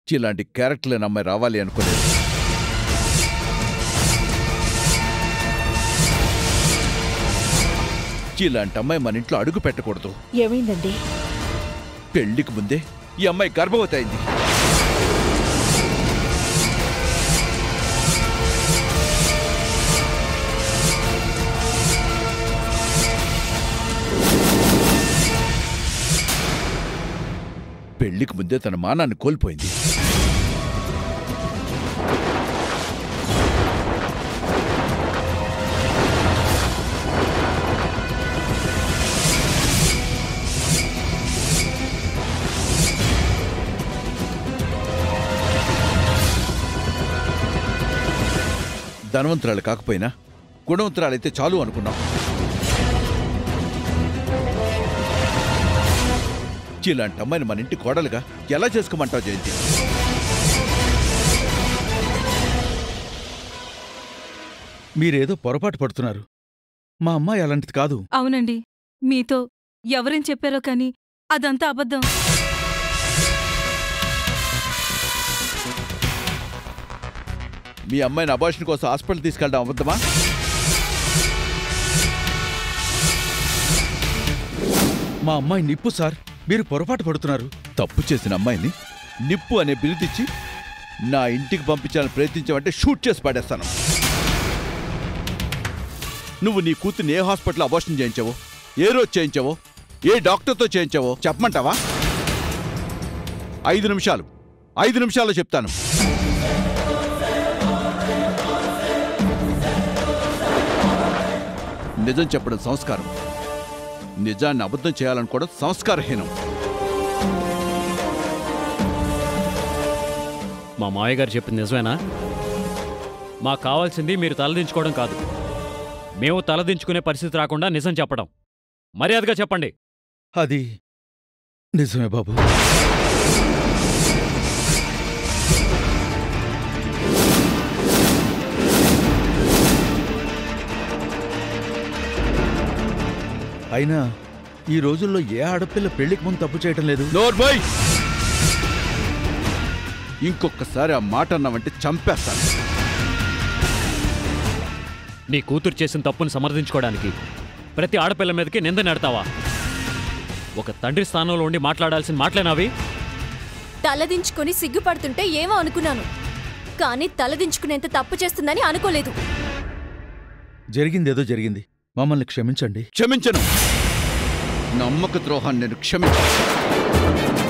ఇలాంటి క్యారెక్టర్ లేని అమ్మాయి రావాలి అనుకోలేదు ఇలాంటి అమ్మాయి మన ఇంట్లో అడుగు పెట్టకూడదు ఏమైందండి పెళ్లికి ముందే ఈ అమ్మాయి గర్భవతి అయింది పెళ్లికి ముందే తన మానాన్ని కోల్పోయింది ధనవంతురాలు కాకపోయినా గుణవంతురాలైతే చాలు అనుకున్నాం ఇలాంటి అమ్మాయిని మన ఇంటి కోడలుగా ఎలా చేసుకోమంటావు జయంతి మీరేదో పొరపాటు పడుతున్నారు మా అమ్మాయి అలాంటిది కాదు అవునండి మీతో ఎవరేం చెప్పారో కానీ అదంతా అబద్ధం మీ అమ్మాయిని అబార్షన్ కోసం హాస్పిటల్ తీసుకెళ్ళడం అబద్ధమా మా అమ్మాయి నిప్పు సార్ మీరు పొరపాటు పడుతున్నారు తప్పు చేసిన అమ్మాయిని నిప్పు అనే బిరుదిచ్చి నా ఇంటికి పంపించాలని ప్రయత్నించావంటే షూట్ చేసి పడేస్తాను నువ్వు నీ కూతుర్ని ఏ హాస్పిటల్ అబార్షన్ చేయించావో ఏ రోజు చేయించావో ఏ డాక్టర్తో చేయించావో చెప్పమంటావా ఐదు నిమిషాలు ఐదు నిమిషాల్లో చెప్తాను నిజం చెప్పడం సంస్కారం నిజాన్ని అబద్ధం చేయాలనుకోవడం సంస్కారహీనం మా మావయ్య గారు చెప్పింది నిజమేనా మాకు కావాల్సింది మీరు తలదించుకోవడం కాదు మేము తలదించుకునే పరిస్థితి రాకుండా నిజం చెప్పడం మర్యాదగా చెప్పండి అది నిజమే బాబు అయినా ఈ రోజుల్లో ఏ ఆడపిల్ల పెళ్లికి ముందు తప్పు చేయటం లేదు నోర్మోయ్ ఇంకొకసారి ఆ మాట అన్నావంటే చంపేస్తాను నీ కూతురు చేసిన తప్పుని సమర్థించుకోవడానికి ప్రతి ఆడపిల్ల మీదకి నింద నెడతావా ఒక తండ్రి స్థానంలో ఉండి మాట్లాడాల్సిన మాటలేనావి తలదించుకొని సిగ్గుపడుతుంటే ఏమో అనుకున్నాను కానీ తలదించుకునేంత తప్పు చేస్తుందని అనుకోలేదు జరిగిందేదో జరిగింది మమ్మల్ని క్షమించండి క్షమించను నమ్మక ద్రోహాన్ని నేను క్షమించను